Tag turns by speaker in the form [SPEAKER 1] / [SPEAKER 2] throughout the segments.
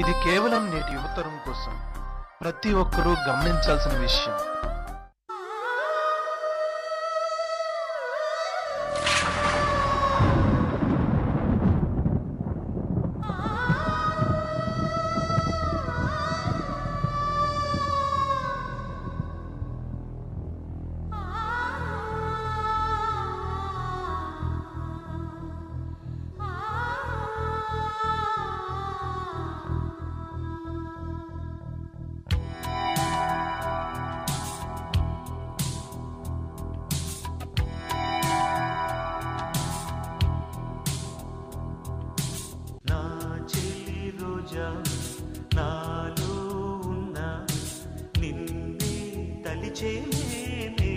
[SPEAKER 1] ఇది కేవలం నేటి యువతరం కోసం ప్రతి ఒక్కరూ గమనించాల్సిన విషయం
[SPEAKER 2] నా చెల్లి రోజా నాలో ఉన్న నిన్నే తలిచే నేనే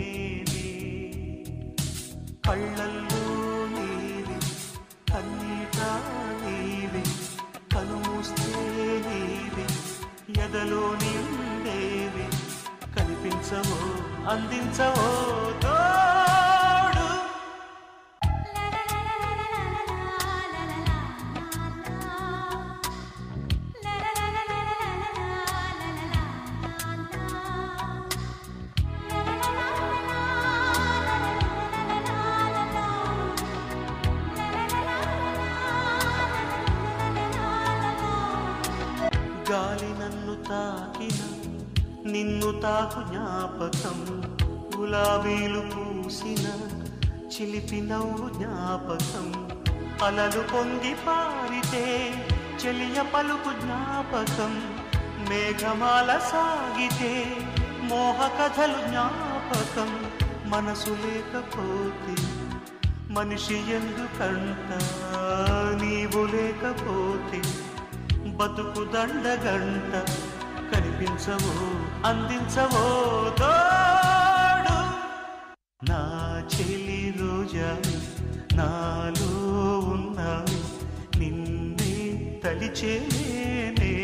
[SPEAKER 2] కళ్ళల్లో నీవి కన్నీట నీవి కనుమూస్తే నీవి ఎదలో నిండేవి కనిపించవో అందించవో తోడు గాలి నన్ను తాకిన నిన్ను తాకు జ్ఞాపకం గులాబీలు పూసిన చిలిపి నవ్వు జ్ఞాపకం అలలు పొంగి పారితే చెలియ పలుకు జ్ఞాపకం మేఘమాల సాగితే మోహ కథలు జ్ఞాపకం మనసు లేకపోతే మనిషి ఎందుకంట నీవు లేకపోతే బతుకు దండగంట కనిపించవో అందించవో తోడు నా చెలి రోజావి నాలో ఉన్నావి నిన్నే తలిచే నేనే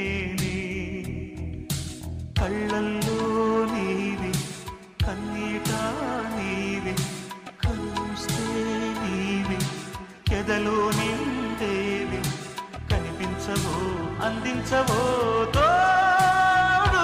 [SPEAKER 2] కళ్ళల్లో నీవి కన్నీట నీవి కలుస్తే నీవి ఎదలో నిందేవి కనిపించవో అందించవో తోడు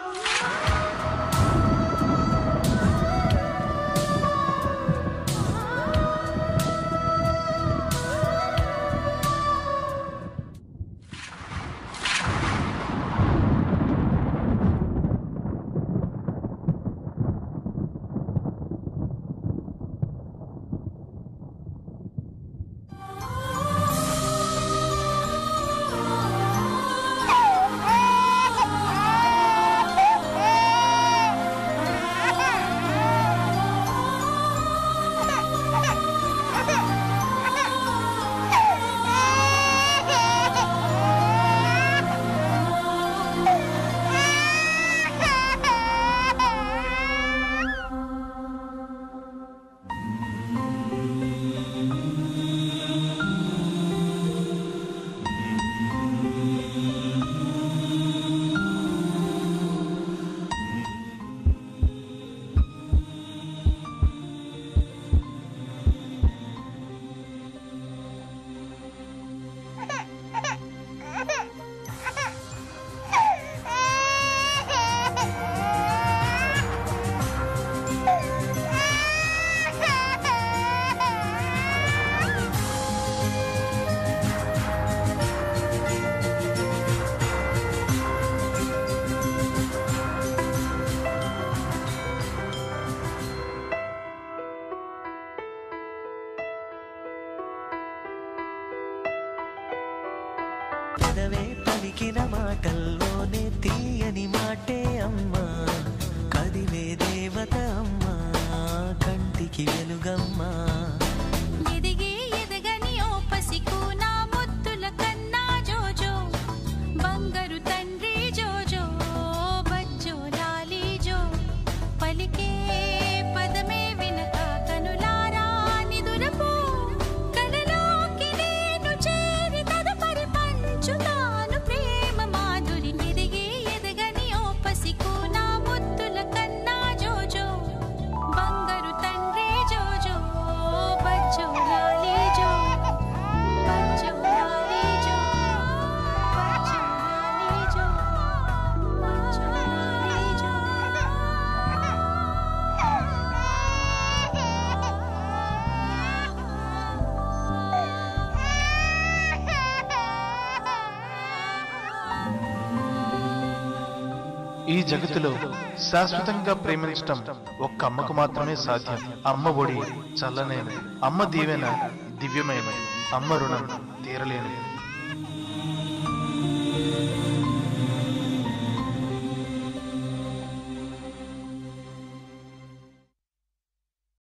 [SPEAKER 3] పెదవే పలికిన మాటల్లోనే తీయని మాటే అమ్మా కదిలే దేవత అమ్మా కంటికి వెలుగమ్మా
[SPEAKER 4] ఎదిగే ఎదగని ఓ పసికు నా ముద్దుల కన్నా జోజో బంగారు తండ్రి జోజో బజ్జో లాలి జో పలికే పదమే వినక కనులారా నిదురపో కలలోకి నేను చేరి తదుపరి పంచుతాను ప్రేమ మాధురి ఎదిగే ఎదగని ఓ పసికు నా ముద్దుల కన్నా జోజో బంగారు తండ్రి జోజో బజ్జో లాలి
[SPEAKER 1] ఈ జగతిలో శాశ్వతంగా ప్రేమించటం ఒక్క అమ్మకు మాత్రమే సాధ్యం అమ్మ ఒడి చల్లనేను అమ్మ దీవెన దివ్యమైన అమ్మ రుణం తీరలేను